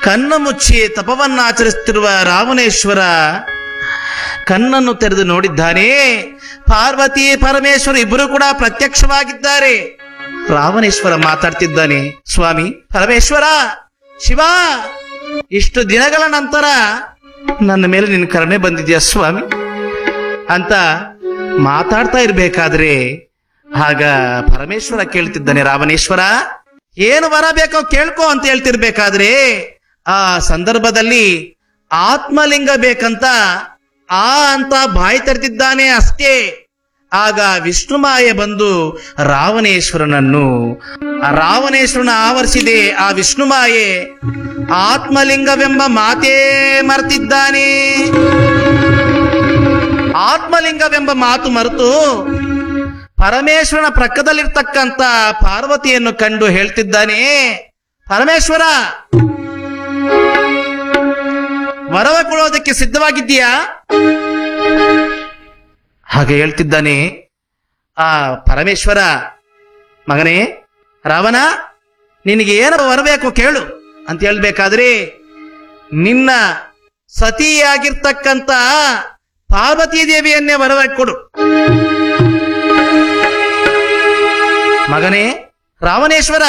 ಕಣ್ಣು ಮುಚ್ಚಿ ತಪವನ್ನಾಚರಿಸುತ್ತಿರುವ ರಾವಣೇಶ್ವರ ಕಣ್ಣನ್ನು ತೆರೆದು ನೋಡಿದ್ದಾನೆ ಪಾರ್ವತಿ ಪರಮೇಶ್ವರ ಇಬ್ಬರು ಕೂಡ ಪ್ರತ್ಯಕ್ಷವಾಗಿದ್ದಾರೆ ರಾವಣೇಶ್ವರ ಮಾತಾಡ್ತಿದ್ದಾನೆ ಸ್ವಾಮಿ ಪರಮೇಶ್ವರ ಶಿವ ಇಷ್ಟು ದಿನಗಳ ನಂತರ ನನ್ನ ಮೇಲೆ ನಿನ್ನ ಕರುಣೆ ಬಂದಿದ್ಯಾ ಸ್ವಾಮಿ ಅಂತ ಮಾತಾಡ್ತಾ ಇರ್ಬೇಕಾದ್ರೆ ಆಗ ಪರಮೇಶ್ವರ ಕೇಳ್ತಿದ್ದಾನೆ ರಾವಣೇಶ್ವರ ಏನು ವರ ಬೇಕೋ ಕೇಳ್ಕೊ ಅಂತ ಹೇಳ್ತಿರ್ಬೇಕಾದ್ರೆ ಆ ಸಂದರ್ಭದಲ್ಲಿ ಆತ್ಮಲಿಂಗ ಬೇಕಂತ ಆ ಅಂತ ಬಾಯಿ ತೆರೆದಿದ್ದಾನೆ ಅಷ್ಟೇ ಆಗ ವಿಷ್ಣುಮಾಯೆ ಬಂದು ರಾವಣೇಶ್ವರನನ್ನು ಆ ರಾವಣೇಶ್ವರನ ಆವರಿಸಿದೆ ಆ ವಿಷ್ಣುಮಾಯೆ ಆತ್ಮಲಿಂಗವೆಂಬ ಮಾತೇ ಮರೆತಿದ್ದಾನೆ ಆತ್ಮಲಿಂಗವೆಂಬ ಮಾತು ಮರೆತು ಪರಮೇಶ್ವರನ ಪ್ರಕ್ಕದಲ್ಲಿರ್ತಕ್ಕಂತ ಪಾರ್ವತಿಯನ್ನು ಕಂಡು ಹೇಳ್ತಿದ್ದಾನೆ ಪರಮೇಶ್ವರ ವರವ ಕೊಡೋದಕ್ಕೆ ಸಿದ್ಧವಾಗಿದ್ದೀಯಾ ಹಾಗೆ ಹೇಳ್ತಿದ್ದಾನೆ ಆ ಪರಮೇಶ್ವರ ಮಗನೇ ರಾವಣ ನಿನಗೆ ಏನು ಬರಬೇಕು ಕೇಳು ಅಂತ ಹೇಳ್ಬೇಕಾದ್ರೆ ನಿನ್ನ ಸತಿಯಾಗಿರ್ತಕ್ಕಂತ ಪಾರ್ವತೀ ದೇವಿಯನ್ನೇ ವರವಾಗಿ ಕೊಡು ಮಗನೇ ರಾವಣೇಶ್ವರ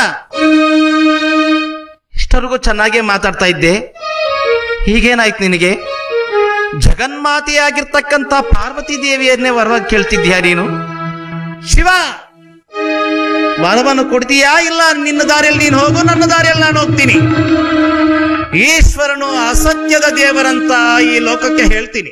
ಇಷ್ಟರಿಗೂ ಚೆನ್ನಾಗೇ ಮಾತಾಡ್ತಾ ಇದ್ದೆ ಹೀಗೇನಾಯ್ತು ನಿನಗೆ ಜಗನ್ಮಾತೆಯಾಗಿರ್ತಕ್ಕಂಥ ಪಾರ್ವತಿ ದೇವಿಯನ್ನೇ ವರವಾಗಿ ಕೇಳ್ತಿದ್ಯಾ ನೀನು ಶಿವ ವರವನ್ನು ಕೊಡ್ತೀಯಾ ಇಲ್ಲ ನಿನ್ನ ದಾರಿಯಲ್ಲಿ ನೀನು ಹೋಗು ನನ್ನ ದಾರಿಯಲ್ಲಿ ನಾನು ಹೋಗ್ತೀನಿ ಈಶ್ವರನು ಅಸತ್ಯದ ದೇವರಂತ ಈ ಲೋಕಕ್ಕೆ ಹೇಳ್ತೀನಿ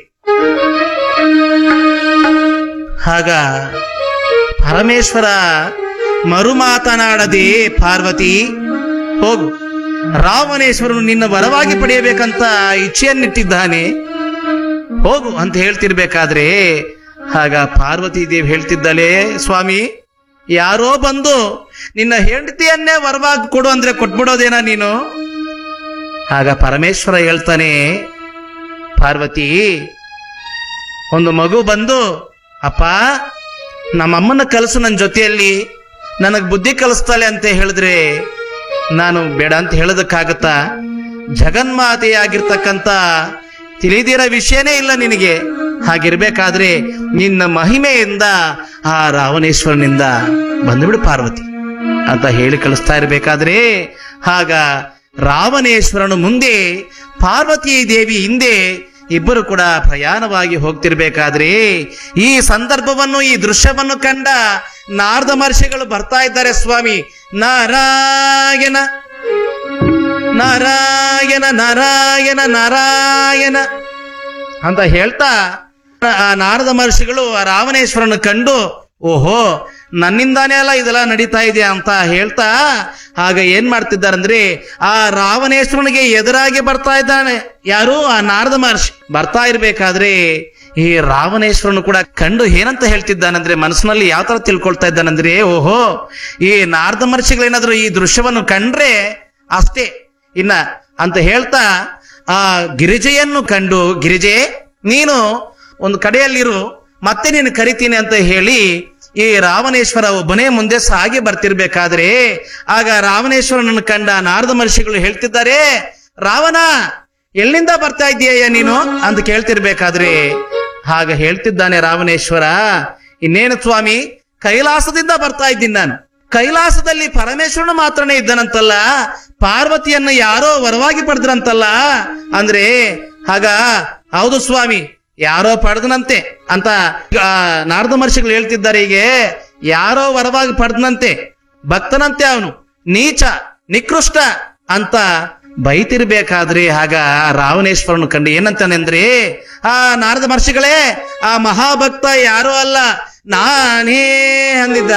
ಆಗ ಪರಮೇಶ್ವರ ಮರು ಮಾತನಾಡದೆ ಪಾರ್ವತಿ ಹೋಗು ರಾವಣೇಶ್ವರನು ನಿನ್ನ ವರವಾಗಿ ಪಡೆಯಬೇಕಂತ ಇಚ್ಛೆಯನ್ನಿಟ್ಟಿದ್ದಾನೆ ಹೋಗು ಅಂತ ಹೇಳ್ತಿರ್ಬೇಕಾದ್ರೆ ಆಗ ಪಾರ್ವತಿ ದೇವಿ ಹೇಳ್ತಿದ್ದಾಳೆ ಸ್ವಾಮಿ ಯಾರೋ ಬಂದು ನಿನ್ನ ಹೆಂಡತಿಯನ್ನೇ ವರವಾಗಿ ಕೊಡು ಅಂದ್ರೆ ಕೊಟ್ಬಿಡೋದೇನಾ ನೀನು ಆಗ ಪರಮೇಶ್ವರ ಹೇಳ್ತಾನೆ ಪಾರ್ವತಿ ಒಂದು ಮಗು ಬಂದು ಅಪ್ಪ ನಮ್ಮಮ್ಮನ ಕಲಸು ನನ್ನ ಜೊತೆಯಲ್ಲಿ ನನಗೆ ಬುದ್ಧಿ ಕಲಿಸ್ತಾಳೆ ಅಂತ ಹೇಳಿದ್ರೆ ನಾನು ಬೇಡ ಅಂತ ಹೇಳೋದಕ್ಕಾಗತ್ತಾ ಜಗನ್ಮಾತೆಯಾಗಿರ್ತಕ್ಕಂಥ ತಿಳಿದಿರೋ ವಿಷಯನೇ ಇಲ್ಲ ನಿನಗೆ ಹಾಗಿರ್ಬೇಕಾದ್ರೆ ನಿನ್ನ ಮಹಿಮೆಯಿಂದ ಆ ರಾವಣೇಶ್ವರನಿಂದ ಬಂದುಬಿಡು ಪಾರ್ವತಿ ಅಂತ ಹೇಳಿ ಕಳಿಸ್ತಾ ಇರಬೇಕಾದ್ರೆ ಆಗ ರಾವಣೇಶ್ವರನು ಮುಂದೆ ಪಾರ್ವತಿ ದೇವಿ ಹಿಂದೆ ಇಬ್ಬರು ಕೂಡ ಪ್ರಯಾಣವಾಗಿ ಹೋಗ್ತಿರ್ಬೇಕಾದ್ರೆ ಈ ಸಂದರ್ಭವನ್ನು ಈ ದೃಶ್ಯವನ್ನು ಕಂಡ ನಾರದ ಮಹರ್ಷಿಗಳು ಬರ್ತಾ ಇದ್ದಾರೆ ಸ್ವಾಮಿ ನಾರಾಯಣ ನಾರಾಯಣ ನಾರಾಯಣ ನಾರಾಯಣ ಅಂತ ಹೇಳ್ತಾ ಆ ನಾರದ ಮಹರ್ಷಿಗಳು ಆ ರಾವಣೇಶ್ವರನ ಕಂಡು ಓಹೋ ನನ್ನಿಂದಾನೇ ಅಲ್ಲ ಇದೆಲ್ಲ ನಡೀತಾ ಇದೆ ಅಂತ ಹೇಳ್ತಾ ಆಗ ಏನ್ ಮಾಡ್ತಿದ್ದಾರಂದ್ರೆ ಆ ರಾವಣೇಶ್ವರನಿಗೆ ಎದುರಾಗಿ ಬರ್ತಾ ಇದ್ದಾನೆ ಯಾರು ಆ ನಾರದ ಮಹರ್ಷಿ ಬರ್ತಾ ಇರ್ಬೇಕಾದ್ರೆ ಈ ರಾವಣೇಶ್ವರನು ಕೂಡ ಕಂಡು ಏನಂತ ಹೇಳ್ತಿದ್ದಾನಂದ್ರೆ ಮನಸ್ಸಿನಲ್ಲಿ ಯಾವ ತರ ತಿಳ್ಕೊಳ್ತಾ ಇದ್ದಾನಂದ್ರೆ ಓಹೋ ಈ ನಾರದ ಮಹರ್ಷಿಗಳೇನಾದ್ರೂ ಈ ದೃಶ್ಯವನ್ನು ಕಂಡ್ರೆ ಅಷ್ಟೇ ಇನ್ನ ಅಂತ ಹೇಳ್ತಾ ಆ ಗಿರಿಜೆಯನ್ನು ಕಂಡು ಗಿರಿಜೆ ನೀನು ಒಂದು ಕಡೆಯಲ್ಲಿರು ಮತ್ತೆ ನೀನು ಕರಿತೀನಿ ಅಂತ ಹೇಳಿ ಈ ರಾವಣೇಶ್ವರ ಒಬ್ಬನೇ ಮುಂದೆ ಸಾಗಿ ಬರ್ತಿರ್ಬೇಕಾದ್ರೆ ಆಗ ರಾವಣೇಶ್ವರನನ್ನು ಕಂಡ ನಾರದ ಮಹರ್ಷಿಗಳು ಹೇಳ್ತಿದ್ದಾರೆ ರಾವಣ ಎಲ್ಲಿಂದ ಬರ್ತಾ ಇದೀಯ ನೀನು ಅಂತ ಕೇಳ್ತಿರ್ಬೇಕಾದ್ರೆ ಹಾಗ ಹೇಳ್ತಿದ್ದಾನೆ ರಾವಣೇಶ್ವರ ಇನ್ನೇನು ಸ್ವಾಮಿ ಕೈಲಾಸದಿಂದ ಬರ್ತಾ ಇದ್ದೀನಿ ನಾನು ಕೈಲಾಸದಲ್ಲಿ ಪರಮೇಶ್ವರನ ಮಾತ್ರನೇ ಇದ್ದನಂತಲ್ಲ ಪಾರ್ವತಿಯನ್ನ ಯಾರೋ ವರವಾಗಿ ಪಡೆದ್ರಂತಲ್ಲ ಅಂದ್ರೆ ಆಗ ಹೌದು ಸ್ವಾಮಿ ಯಾರೋ ಪಡೆದನಂತೆ ಅಂತ ಆ, ನಾರದ ಮಹರ್ಷಿಗಳು ಹೇಳ್ತಿದ್ದಾರೆ ಹೀಗೆ ಯಾರೋ ವರವಾಗಿ ಪಡೆದನಂತೆ ಭಕ್ತನಂತೆ ಅವನು ನೀಚ ನಿಕೃಷ್ಟ ಅಂತ ಬೈತಿರ್ಬೇಕಾದ್ರೆ ಆಗ ರಾವಣೇಶ್ವರನು ಕಂಡು ಏನಂತಾನೆಂದ್ರೆ ಆ ನಾರದ ಮಹರ್ಷಿಗಳೇ ಆ ಮಹಾಭಕ್ತ ಯಾರೋ ಅಲ್ಲ ನಾನೇ ಅಂದಿದ್ದ